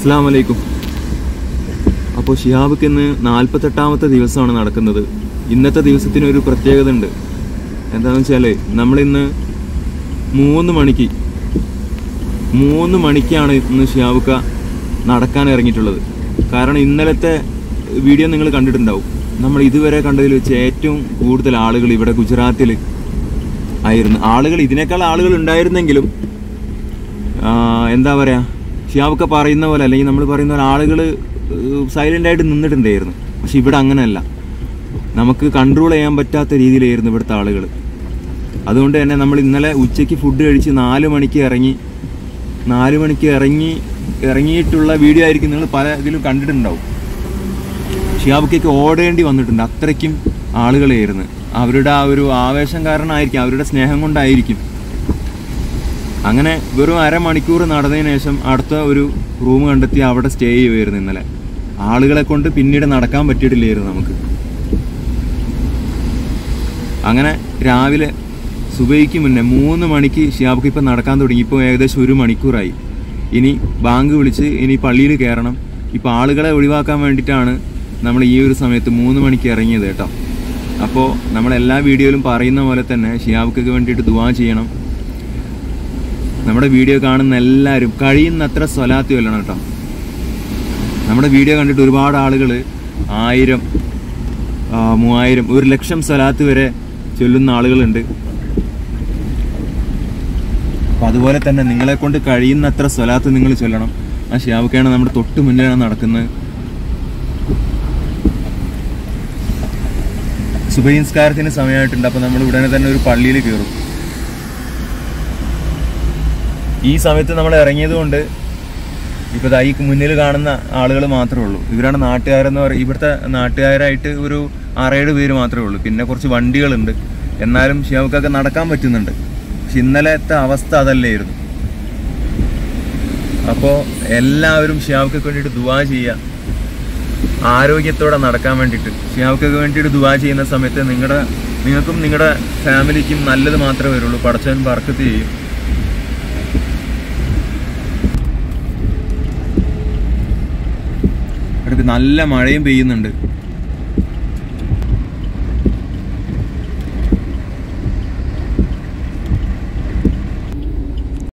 അസ്സാം വലൈക്കും അപ്പോൾ ഷിഹാബിക്ക് ഇന്ന് നാൽപ്പത്തെട്ടാമത്തെ ദിവസമാണ് നടക്കുന്നത് ഇന്നത്തെ ദിവസത്തിന് ഒരു പ്രത്യേകത ഉണ്ട് എന്താണെന്ന് വെച്ചാൽ നമ്മളിന്ന് മൂന്ന് മണിക്ക് മൂന്ന് മണിക്കാണ് ഇന്ന് ഷിഹാബുക്ക നടക്കാൻ ഇറങ്ങിയിട്ടുള്ളത് കാരണം ഇന്നലത്തെ വീഡിയോ നിങ്ങൾ കണ്ടിട്ടുണ്ടാവും നമ്മൾ ഇതുവരെ കണ്ടതിൽ വെച്ച് ഏറ്റവും കൂടുതൽ ആളുകൾ ഇവിടെ ഗുജറാത്തിൽ ആയിരുന്നു ആളുകൾ ഇതിനേക്കാൾ ആളുകൾ ഉണ്ടായിരുന്നെങ്കിലും ആ, എന്താ പറയുക ഷിയാബൊക്കെ പറയുന്ന പോലെ അല്ലെങ്കിൽ നമ്മൾ പറയുന്ന പോലെ ആളുകൾ സൈലൻ്റ് ആയിട്ട് നിന്നിട്ടുണ്ടായിരുന്നു പക്ഷെ ഇവിടെ അങ്ങനെയല്ല നമുക്ക് കൺട്രോൾ ചെയ്യാൻ പറ്റാത്ത രീതിയിലായിരുന്നു ഇവിടുത്തെ ആളുകൾ അതുകൊണ്ട് തന്നെ നമ്മൾ ഇന്നലെ ഉച്ചയ്ക്ക് ഫുഡ് കഴിച്ച് നാല് മണിക്ക് ഇറങ്ങി നാല് മണിക്ക് ഇറങ്ങി ഇറങ്ങിയിട്ടുള്ള വീഡിയോ ആയിരിക്കും നിങ്ങൾ പല ഇതിലും കണ്ടിട്ടുണ്ടാവും ഷിയാബുക്കൊക്കെ ഓടേണ്ടി വന്നിട്ടുണ്ട് അത്രയ്ക്കും ആളുകളായിരുന്നു അവരുടെ ആ ഒരു ആവേശം കാരണമായിരിക്കും അവരുടെ സ്നേഹം കൊണ്ടായിരിക്കും അങ്ങനെ വെറും അരമണിക്കൂർ നടന്നതിന് ശേഷം അടുത്ത ഒരു റൂം കണ്ടെത്തി അവിടെ സ്റ്റേ ചെയ്യുമായിരുന്നു ഇന്നലെ ആളുകളെ കൊണ്ട് പിന്നീട് നടക്കാൻ പറ്റിയിട്ടില്ലായിരുന്നു നമുക്ക് അങ്ങനെ രാവിലെ സുബൈക്ക് മുന്നേ മൂന്ന് മണിക്ക് ഷിയാബുക്ക് ഇപ്പം നടക്കാൻ തുടങ്ങി ഇപ്പോൾ ഏകദേശം ഒരു മണിക്കൂറായി ഇനി ബാങ്ക് വിളിച്ച് ഇനി പള്ളിയിൽ കയറണം ഇപ്പോൾ ആളുകളെ ഒഴിവാക്കാൻ വേണ്ടിയിട്ടാണ് നമ്മൾ ഈ ഒരു സമയത്ത് മൂന്ന് മണിക്ക് ഇറങ്ങിയത് കേട്ടോ അപ്പോൾ നമ്മൾ എല്ലാ വീഡിയോയിലും പറയുന്ന പോലെ തന്നെ ഷിയാബുക്കൊക്കെ വേണ്ടിയിട്ട് ദുവാ ചെയ്യണം നമ്മുടെ വീഡിയോ കാണുന്ന എല്ലാവരും കഴിയുന്നത്ര സ്വലാത്തി കൊല്ലണം കേട്ടോ നമ്മുടെ വീഡിയോ കണ്ടിട്ട് ഒരുപാട് ആളുകൾ ആയിരം ആ, മൂവായിരം ഒരു ലക്ഷം സ്വലാത്ത് വരെ ചൊല്ലുന്ന ആളുകളുണ്ട് അപ്പം അതുപോലെ തന്നെ നിങ്ങളെ കൊണ്ട് കഴിയുന്നത്ര സ്വലാത്ത് നിങ്ങൾ ചൊല്ലണം ആ ഷിയാബുക്കയാണ് നമ്മുടെ തൊട്ട് മുന്നിലാണ് നടക്കുന്നത് സുബഹിംസ്കാരത്തിന് സമയമായിട്ടുണ്ട് അപ്പോൾ നമ്മൾ ഉടനെ തന്നെ ഒരു പള്ളിയിൽ കയറും ഈ സമയത്ത് നമ്മൾ ഇറങ്ങിയത് കൊണ്ട് ഇപ്പോൾ ദാ ഈ മുന്നിൽ കാണുന്ന ആളുകൾ മാത്രമേ ഉള്ളൂ ഇവരാണ് നാട്ടുകാരെന്ന് പറയും ഇവിടുത്തെ നാട്ടുകാരായിട്ട് ഒരു ആറേഴ് പേര് മാത്രമേ ഉള്ളൂ പിന്നെ കുറച്ച് വണ്ടികളുണ്ട് എന്നാലും ഷിയാവുക്കൊക്കെ നടക്കാൻ പറ്റുന്നുണ്ട് പക്ഷെ ഇന്നലത്തെ അവസ്ഥ അതല്ലായിരുന്നു അപ്പോൾ എല്ലാവരും ഷിയാവുക്കൊക്കെ വേണ്ടിയിട്ട് ദുവാ ചെയ്യുക ആരോഗ്യത്തോടെ നടക്കാൻ വേണ്ടിയിട്ട് ഷിയാവുക്കൊക്കെ വേണ്ടിയിട്ട് ദുവാ ചെയ്യുന്ന സമയത്ത് നിങ്ങളുടെ നിങ്ങൾക്കും നിങ്ങളുടെ ഫാമിലിക്കും നല്ലത് മാത്രമേ വരുള്ളൂ പടച്ചവൻ ബർക്കത്ത് ചെയ്യും ഇടയ്ക്ക് നല്ല മഴയും പെയ്യുന്നുണ്ട്